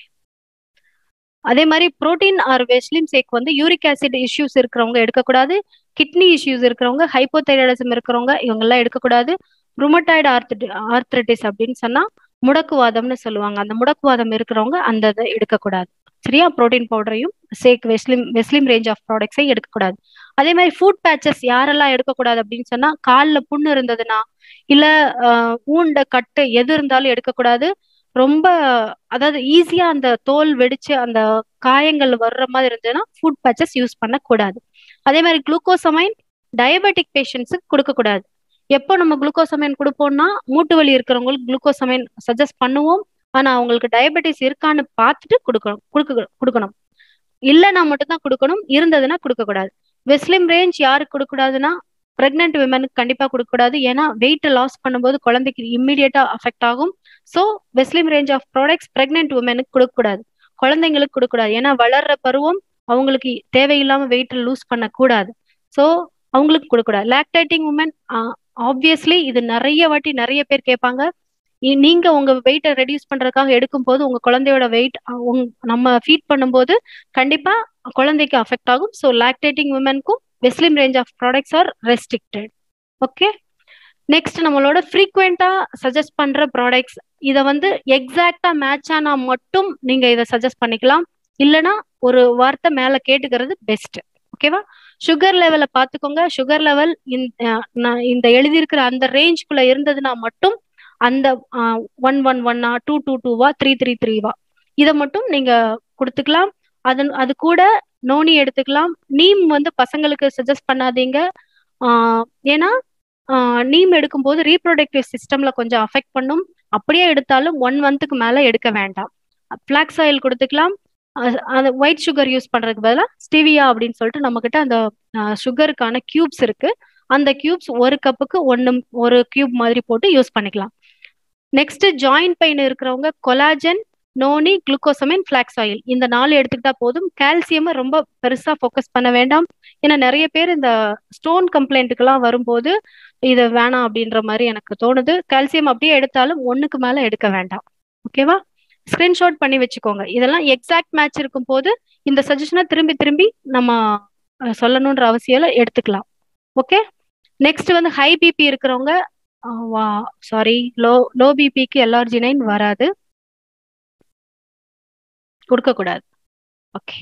அதே மாதிரி புரோட்டீன் ஆர் வெஸ்லிம் சேக் வந்து யூரிக் ஆசிட் இஷ்யூஸ் இருக்கிறவங்க எடுக்கக்கூடாது கிட்னி இஷ்யூஸ் இருக்கிறவங்க ஹைப்போதைராய்டிசம் இருக்கிறவங்க இவங்கெல்லாம் எடுக்கக்கூடாது ருமட்டாய்டு ஆர்த்தி ஆர்த்ரட்டிஸ் அப்படின்னு சொன்னா முடக்குவாதம்னு சொல்லுவாங்க அந்த முடக்குவாதம் இருக்கிறவங்க அந்த இதை எடுக்கக்கூடாது சரியா ப்ரோட்டீன் பவுடரையும் shake Veslim Veslim range of ப்ராடக்ட்ஸையும் எடுக்கக்கூடாது அதே மாதிரி ஃபுட் பேச்சஸ் யாரெல்லாம் எடுக்கக்கூடாது அப்படின்னு சொன்னா காலில் புண்ணு இருந்ததுன்னா இல்ல ஊண்ட கட்டு எது இருந்தாலும் எடுக்கக்கூடாது ரொம்ப அதாவது ஈஸியா அந்த தோல் வெடிச்சு அந்த காயங்கள் வர்ற மாதிரி இருந்ததுன்னா ஃபுட் பேச்சஸ் யூஸ் பண்ணக்கூடாது அதே மாதிரி குளுக்கோசமைன் டயபெட்டிக் பேஷண்ட்ஸுக்கு கொடுக்கக்கூடாது எப்போ நம்ம குளுக்கோசமைன் கொடுப்போம்னா மூட்டு வலி இருக்கிறவங்களுக்கு குளுக்கோசமைன் சஜஸ்ட் பண்ணுவோம் ஆனா அவங்களுக்கு டயபெட்டிஸ் இருக்கான்னு பார்த்துட்டு கொடுக்கணும் கொடுக்க கொடுக்கணும் இல்லைன்னா மட்டும்தான் கொடுக்கணும் இருந்ததுன்னா கொடுக்கக்கூடாது வெஸ்லிம் ரேஞ்ச் யாருக்கு கொடுக்கக்கூடாதுன்னா பிரெக்னென்ட் விமனுக்கு கண்டிப்பா கொடுக்கக்கூடாது ஏன்னா வெயிட் லாஸ் பண்ணும்போது குழந்தைக்கு இம்மிடியட்டா அஃபெக்ட் ஆகும் so Veslim range of products pregnant உமனுக்கு கொடுக்கக்கூடாது குழந்தைங்களுக்கு கொடுக்கக்கூடாது ஏன்னா வளர்ற பருவம் அவங்களுக்கு தேவையில்லாம வெயிட் லூஸ் பண்ணக்கூடாது ஸோ அவங்களுக்கு கொடுக்கக்கூடாது லாக்டேட்டிங் உமன் ஆப்வியஸ்லி இது நிறைய வாட்டி நிறைய பேர் கேட்பாங்க நீங்க உங்க வெயிட்டை ரெடியூஸ் பண்றதுக்காக எடுக்கும் போது உங்க குழந்தையோட வெயிட் நம்ம ஃபீட் பண்ணும்போது கண்டிப்பா குழந்தைக்கு அஃபெக்ட் ஆகும் ஸோ லாக்டேட்டிங் உமனுக்கும் Veslim range of products are restricted okay next நம்மளோட ஃப்ரீக்வெண்டா சஜஸ்ட் பண்ற ப்ராடக்ட்ஸ் இதை வந்து எக்ஸாக்டா மேட்ச் ஆனா மட்டும் நீங்க இதை சஜஸ்ட் பண்ணிக்கலாம் இல்லைன்னா ஒரு வார்த்தை மேல கேட்டுக்கிறது பெஸ்ட் ஓகேவா சுகர் லெவலை பார்த்துக்கோங்க சுகர் லெவல் இந்த எழுதியிருக்கிற அந்த ரேஞ்சுக்குள்ள இருந்ததுன்னா மட்டும் அந்த ஒன் ஒன் ஒன்னா டூ டூ டூவா த்ரீ த்ரீ த்ரீவா இதை மட்டும் நீங்க கொடுத்துக்கலாம் அதன் அது கூட நோனி எடுத்துக்கலாம் நீம் வந்து பசங்களுக்கு சஜஸ்ட் பண்ணாதீங்க ஏன்னா நீம் எடுக்கும்போது ரீப்ரொடக்டிவ் சிஸ்டம்ல கொஞ்சம் அஃபெக்ட் பண்ணும் அப்படியே எடுத்தாலும் ஒன் மந்த்துக்கு மேல எடுக்க வேண்டாம் ஃபிளாக்ஸ் ஆயில் கொடுத்துக்கலாம் அந்த ஒயிட் சுகர் யூஸ் பண்றதுக்கு பதிலாக ஸ்டிவியா அப்படின்னு சொல்லிட்டு நம்ம கிட்ட அந்த சுகருக்கான கியூப்ஸ் இருக்கு அந்த கியூப்ஸ் ஒரு கப்புக்கு ஒன்னு ஒரு கியூப் மாதிரி போட்டு யூஸ் பண்ணிக்கலாம் நெக்ஸ்ட் ஜாயிண்ட் பெயின் இருக்கிறவங்க collagen noni glucosamine flax oil இந்த நாலு எடுத்துக்கிட்டா போதும் கால்சியம் ரொம்ப பெருசா ஃபோக்கஸ் பண்ண வேண்டாம் ஏன்னா நிறைய பேர் இந்த ஸ்டோன் கம்ப்ளைண்ட்டுக்கெல்லாம் வரும்போது இது வேணாம் அப்படின்ற மாதிரி எனக்கு தோணுது கால்சியம் அப்படியே எடுத்தாலும் ஒண்ணுக்கு மேல எடுக்க வேண்டாம் ஓகேவா ஸ்கிரீன்ஷாட் பண்ணி வச்சுக்கோங்க இதெல்லாம் எக்ஸாக்ட் மேட்ச் இருக்கும் போது இந்த சஜஷனை திரும்பி திரும்பி நம்ம சொல்லணுன்ற அவசியம் எடுத்துக்கலாம் ஓகே நெக்ஸ்ட் வந்து ஹை பிபி இருக்கிறவங்க சாரி லோ லோ பிபிக்கு எல்ஆர்ஜினைன் வராது கொடுக்கக்கூடாது ஓகே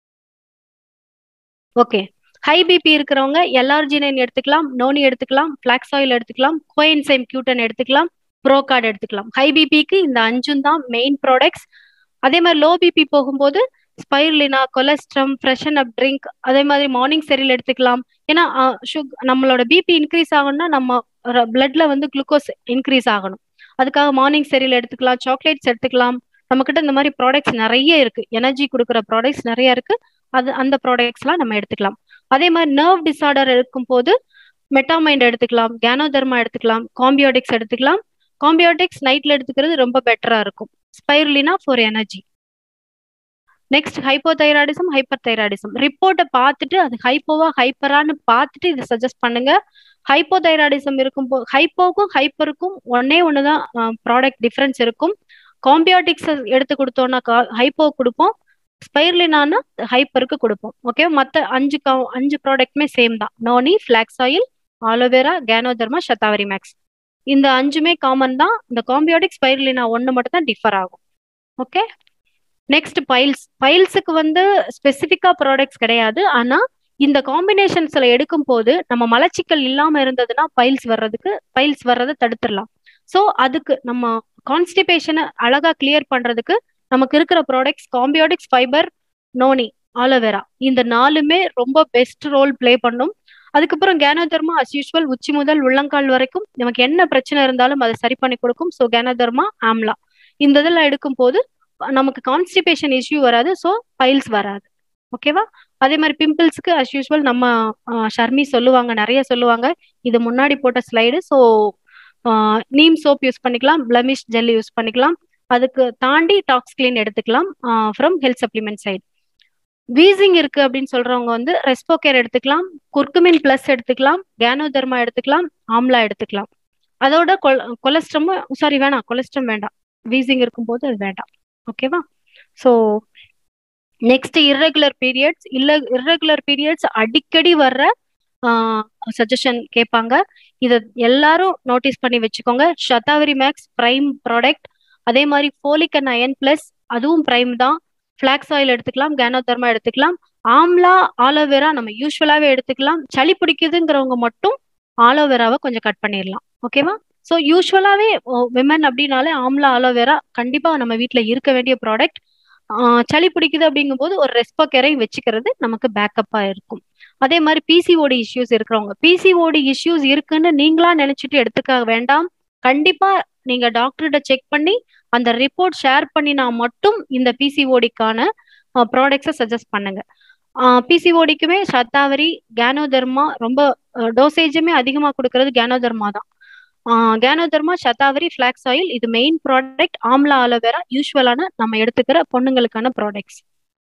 ஓகே ஹை பிபி இருக்கிறவங்க எல்ஆர்ஜினைன் எடுத்துக்கலாம் நோனி எடுத்துக்கலாம் ஃபிளாக்ஸ் ஆயில் எடுத்துக்கலாம் கோயின்சைம் கியூட்டன் எடுத்துக்கலாம் ப்ரோகார்டு எடுத்துக்கலாம் ஹை பிபிக்கு இந்த அஞ்சும் தான் மெயின் ப்ராடக்ட்ஸ் அதே மாதிரி லோ பிபி போகும்போது spirulina colostrum freshen up drink அதே மாதிரி மார்னிங் செரியல் எடுத்துக்கலாம் ஏன்னா சுக் நம்மளோட பிபி இன்க்ரீஸ் ஆகணும்னா நம்ம பிளட்ல வந்து குளுக்கோஸ் இன்க்ரீஸ் ஆகணும் அதுக்காக மார்னிங் செரியல் எடுத்துக்கலாம் சாக்லேட்ஸ் எடுத்துக்கலாம் நம்ம கிட்ட இந்த மாதிரி ப்ராடக்ட்ஸ் நிறைய இருக்கு எனர்ஜி கொடுக்குற ப்ராடக்ட்ஸ் நிறைய இருக்கு அது அந்த ப்ராடக்ட்ஸ்லாம் நம்ம எடுத்துக்கலாம் அதே மாதிரி நர்வ் டிசார்டர் இருக்கும் போது மெட்டாமைண்ட் எடுத்துக்கலாம் கேனோதர்மா எடுத்துக்கலாம் காம்பியோட்டிக்ஸ் எடுத்துக்கலாம் காம்பியோட்டிக்ஸ் நைட்ல எடுத்துக்கிறது ரொம்ப பெட்டரா இருக்கும் spirulina for energy next hypothyroidism hyperthyroidism ரிப்போர்ட்டை பார்த்துட்டு அது ஹைப்போவா ஹைப்பரான்னு பார்த்துட்டு இதை சஜஸ்ட் பண்ணுங்க ஹைப்போதைராய்டிசம் இருக்கும் போ ஹைப்போக்கும் ஹைப்பருக்கும் ஒன்னே ஒன்று தான் ப்ராடக்ட் டிஃப்ரென்ஸ் இருக்கும் காம்பியோட்டிக்ஸ் எடுத்து கொடுத்தோம்னா ஹைப்போ கொடுப்போம் ஸ்பைர்லினானா ஹைப்பருக்கு கொடுப்போம் ஓகே மற்ற அஞ்சு கா- அஞ்சு ப்ராடக்ட்மே சேம் தான் noni flax oil aloe vera ganoderma Shatavari max இந்த அஞ்சுமே காமன் தான் இந்த காம்பியோடிக் ஸ்பைர்லினா ஒன்று மட்டும் தான் டிஃபர் ஆகும் ஓகே நெக்ஸ்ட் பைல்ஸ் பைல்ஸுக்கு வந்து ஸ்பெசிஃபிக்கா ப்ராடக்ட்ஸ் கிடையாது ஆனா இந்த காம்பினேஷன்ஸ்ல எடுக்கும் போது நம்ம மலச்சிக்கல் இல்லாம இருந்ததுன்னா பைல்ஸ் வர்றதுக்கு பைல்ஸ் வர்றதை தடுத்துடலாம் ஸோ அதுக்கு நம்ம கான்ஸ்டிபேஷனை அழகா கிளியர் பண்றதுக்கு நமக்கு இருக்கிற ப்ராடக்ட்ஸ் காம்பியோடிக்ஸ் ஃபைபர் நோனி ஆலோவேரா இந்த நாலுமே ரொம்ப பெஸ்ட் ரோல் ப்ளே பண்ணும் அதுக்கப்புறம் கேனோதர்மா அஸ் யூஸ்வல் உச்சி முதல் உள்ளங்கால் வரைக்கும் நமக்கு என்ன பிரச்சனை இருந்தாலும் அதை சரி பண்ணி கொடுக்கும் ஸோ கேனோதர்மா ஆம்லா இந்த இதெல்லாம் எடுக்கும் போது நமக்கு கான்ஸ்டிபேஷன் இஷ்யூ வராது ஸோ பைல்ஸ் வராது ஓகேவா அதே மாதிரி பிம்பிள்ஸ்க்கு அஸ் யூஸ்வல் நம்ம ஆஹ், ஷர்மி சொல்லுவாங்க நிறைய சொல்லுவாங்க இது முன்னாடி போட்ட slide so neem soap use பண்ணிக்கலாம் பிளமிஷ் ஜெல் யூஸ் பண்ணிக்கலாம் அதுக்கு தாண்டி டாக்ஸ் கிளீன் எடுத்துக்கலாம் from health supplement side wheezing இருக்கு அப்படின்னு சொல்றவங்க வந்து ரெஸ்போகேர் எடுத்துக்கலாம் குர்குமின் பிளஸ் எடுத்துக்கலாம் கேனோதர்மா எடுத்துக்கலாம் ஆம்லா எடுத்துக்கலாம் அதோட கொலஸ்ட்ரமும் சாரி வேணாம் கொலஸ்ட்ரம் வேண்டாம் வீசிங் இருக்கும்போது அது வேண்டாம் ஓகேவா ஸோ நெக்ஸ்ட் irregular பீரியட்ஸ் இல்ல irregular பீரியட்ஸ் அடிக்கடி வர்ற சஜஷன் கேட்பாங்க இதை எல்லாரும் நோட்டீஸ் பண்ணி வச்சுக்கோங்க ஷதாவரி மேக்ஸ் பிரைம் ப்ராடக்ட் அதே மாதிரி ஃபோலிக் அண்ட் அயன் பிளஸ் அதுவும் பிரைம் தான் ஃபிளாக்ஸ் ஆயில் எடுத்துக்கலாம் கேனோதர்மா எடுத்துக்கலாம் ஆம்லா ஆலோவேரா நம்ம யூஸ்வலாவே எடுத்துக்கலாம் சளி பிடிக்குதுங்கிறவங்க மட்டும் ஆலோவேராவை கொஞ்சம் கட் பண்ணிடலாம் ஓகேவா ஸோ யூஸ்வலாவே விமன் அப்படின்னாலே ஆம்லா ஆலோவேரா கண்டிப்பா நம்ம வீட்ல இருக்க வேண்டிய ப்ராடக்ட் சளி பிடிக்குது அப்படிங்கும்போது ஒரு ரெஸ்போக்கரை வச்சுக்கிறது நமக்கு பேக்கப்பா இருக்கும் அதே மாதிரி பிசிஓடி இஷ்யூஸ் இருக்கிறவங்க பிசிஓடி இஷ்யூஸ் இருக்குன்னு நீங்களா நினைச்சிட்டு எடுத்துக்க வேண்டாம் கண்டிப்பா நீங்க டாக்டர்கிட்ட செக் பண்ணி அந்த ரிப்போர்ட் ஷேர் பண்ணினா மட்டும் இந்த பிசிஓடிக்கான ப்ராடக்ட்ஸை சஜஸ்ட் பண்ணுங்க பிசிஓடிக்குமே சத்தாவரி கேனோதர்மா ரொம்ப டோசேஜுமே அதிகமாக கொடுக்கறது கேனோதர்மா தான் கேனோதர்மா சத்தாவரி ஃபிளாக்ஸ் ஆயில் இது மெயின் ப்ராடக்ட் ஆம்லா ஆலோவேரா யூஸ்வலான நம்ம எடுத்துக்கிற பொண்ணுங்களுக்கான ப்ராடக்ட்ஸ்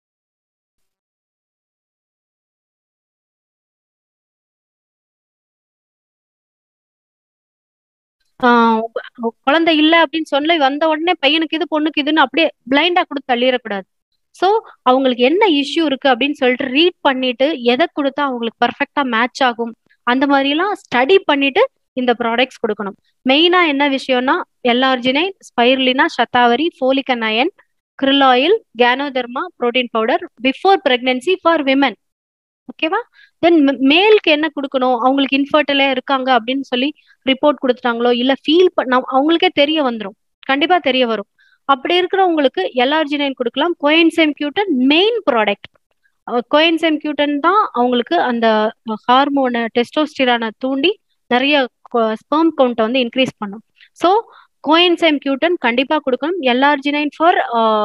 குழந்தை இல்ல அப்படின்னு சொல்ல வந்த உடனே பையனுக்கு இது பொண்ணுக்கு இதுன்னு அப்படியே பிளைண்டா கொடுத்து தள்ளிடக்கூடாது ஸோ அவங்களுக்கு என்ன இஷ்யூ இருக்கு அப்படின்னு சொல்லிட்டு ரீட் பண்ணிட்டு எதை கொடுத்தா அவங்களுக்கு பர்ஃபெக்டா மேட்ச் ஆகும் அந்த மாதிரிலாம் ஸ்டடி பண்ணிட்டு இந்த ப்ராடக்ட்ஸ் கொடுக்கணும் மெயினா என்ன விஷயம்னா L arginine spirulina shatavari folic and iron krill oil ganoderma protein powder before pregnancy for women ஓகேவா தென் மேலுக்கு என்ன கொடுக்கணும் அவங்களுக்கு இன்ஃபர்டிலே இருக்காங்க அப்படின்னு சொல்லி ரிப்போர்ட் கொடுத்துட்டாங்களோ இல்ல ஃபீல் பண்ண அவங்களுக்கே தெரிய வந்துடும் கண்டிப்பா தெரிய வரும் அப்படி இருக்கிறவங்களுக்கு எல்ஆர்ஜினைன் கொடுக்கலாம் கோயன்சைம் கியூட்டன் மெயின் ப்ராடக்ட் கோயன்சைம் கியூட்டன் தான் அவங்களுக்கு அந்த ஹார்மோனை டெஸ்டோஸ்டிரானை தூண்டி நிறைய ஸ்பெர்ம் கவுண்ட்டை வந்து இன்க்ரீஸ் பண்ணும் ஸோ கோயன்சைம் கியூட்டன் கண்டிப்பாக கொடுக்கணும் எல்ஆர்ஜினைன் ஃபார்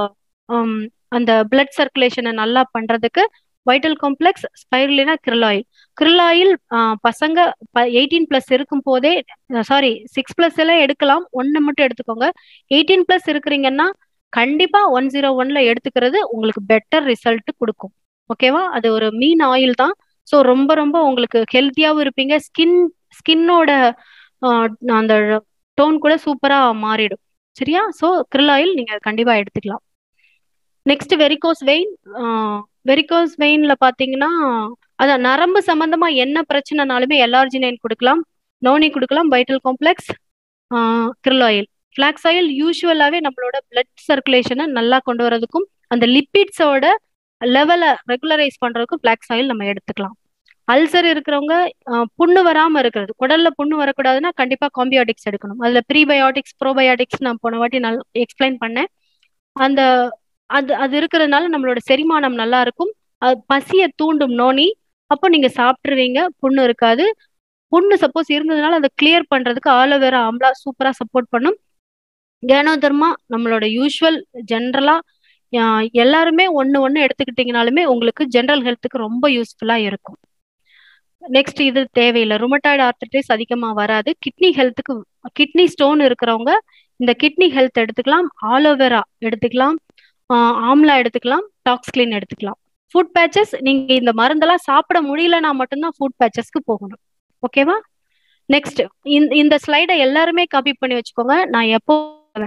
அந்த பிளட் சர்க்குலேஷனை நல்லா பண்றதுக்கு vital complex spirulina krill oil krill oil பசங்க எயிட்டீன் பிளஸ் இருக்கும் போதே சாரி சிக்ஸ் பிளஸ் எல்லாம் எடுக்கலாம் ஒன்று மட்டும் எடுத்துக்கோங்க எயிட்டீன் பிளஸ் இருக்கிறீங்கன்னா கண்டிப்பா ஒன் ஜீரோ ஒன்ல எடுத்துக்கிறது உங்களுக்கு பெட்டர் ரிசல்ட் கொடுக்கும் ஓகேவா அது ஒரு மீன் ஆயில் தான் ஸோ ரொம்ப ரொம்ப உங்களுக்கு ஹெல்த்தியாகவும் இருப்பீங்க ஸ்கின் ஸ்கின்னோட அந்த டோன் கூட சூப்பரா மாறிடும் சரியா ஸோ கிரில் ஆயில் நீங்க கண்டிப்பா எடுத்துக்கலாம் நெக்ஸ்ட் வெரிகோஸ் வெயின் வெரிகோஸ் வெயின்ல பாத்தீங்கன்னா அதான் நரம்பு சம்பந்தமா என்ன பிரச்சனைனாலுமே எல்ஆர்ஜினைன் கொடுக்கலாம் நோனி கொடுக்கலாம் vital complex krill oil flax oil யூஸ்வலாவே நம்மளோட பிளட் சர்க்குலேஷனை நல்லா கொண்டு வரதுக்கும் அந்த லிப்பிட்ஸோட லெவலை ரெகுலரைஸ் பண்றதுக்கும் ஃபிளாக்ஸ் ஆயில் நம்ம எடுத்துக்கலாம் அல்சர் இருக்கிறவங்க புண்ணு வராம இருக்கிறது குடல்ல புண்ணு வரக்கூடாதுன்னா கண்டிப்பா காம்பியாட்டிக்ஸ் எடுக்கணும் அதுல ப்ரீபயோட்டிக்ஸ் ப்ரோபயோட்டிக்ஸ் நான் போன வாட்டி நான் எக்ஸ்பிளைன் பண்ணேன் அந்த அது அது இருக்கிறதுனால நம்மளோட செரிமானம் நல்லா இருக்கும் அது பசியை தூண்டும் நோனி அப்போ நீங்க சாப்பிட்டுருவீங்க புண்ணு இருக்காது புண்ணு சப்போஸ் இருந்ததுனால அதை கிளியர் பண்றதுக்கு ஆலோவேரா ஆம்லா சூப்பரா சப்போர்ட் பண்ணும் கேனோதர்மா நம்மளோட யூஸ்வல் ஜென்ரலா எல்லாருமே ஒன்று ஒன்று எடுத்துக்கிட்டீங்கனாலுமே உங்களுக்கு ஜென்ரல் ஹெல்த்துக்கு ரொம்ப யூஸ்ஃபுல்லா இருக்கும் நெக்ஸ்ட் இது தேவையில்லை ருமட்டாய்டு ஆர்த்தரைட்டிஸ் அதிகமாக வராது கிட்னி ஹெல்த்துக்கு கிட்னி ஸ்டோன் இருக்கிறவங்க இந்த கிட்னி ஹெல்த் எடுத்துக்கலாம் ஆலோவேரா எடுத்துக்கலாம் ஆம்லா எடுத்துக்கலாம் டாக்ஸ் கிளீன் எடுத்துக்கலாம் ஃபுட் பேச்சஸ் நீங்க இந்த மருந்தெல்லாம் சாப்பிட முடியலன்னா மட்டும்தான் ஃபுட் பேச்சஸ்க்கு போகணும் ஓகேவா நெக்ஸ்ட் இந்த ஸ்லைடை எல்லாருமே காப்பி பண்ணி வச்சுக்கோங்க நான் எப்போ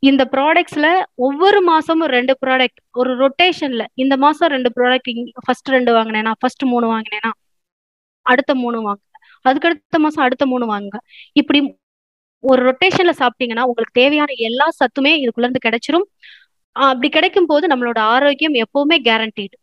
இந்த ப்ராடக்ட்ஸ்ல ஒவ்வொரு மாசமும் ரெண்டு ப்ராடக்ட் ஒரு ரொட்டேஷன்ல இந்த மாசம் ரெண்டு ப்ராடக்ட் ஃபர்ஸ்ட் ரெண்டு வாங்கினேனா ஃபர்ஸ்ட் மூணு வாங்கினேனா அடுத்த மூணு வாங்க அதுக்கடுத்த மாசம் அடுத்த மூணு வாங்க இப்படி ஒரு ரொட்டேஷன்ல சாப்பிட்டீங்கன்னா உங்களுக்கு தேவையான எல்லா சத்துமே இதுக்குள்ள இருந்து கிடைச்சிரும் ஆஹ் அப்படி கிடைக்கும் போது நம்மளோட ஆரோக்கியம் எப்பவுமே கேரண்டீடு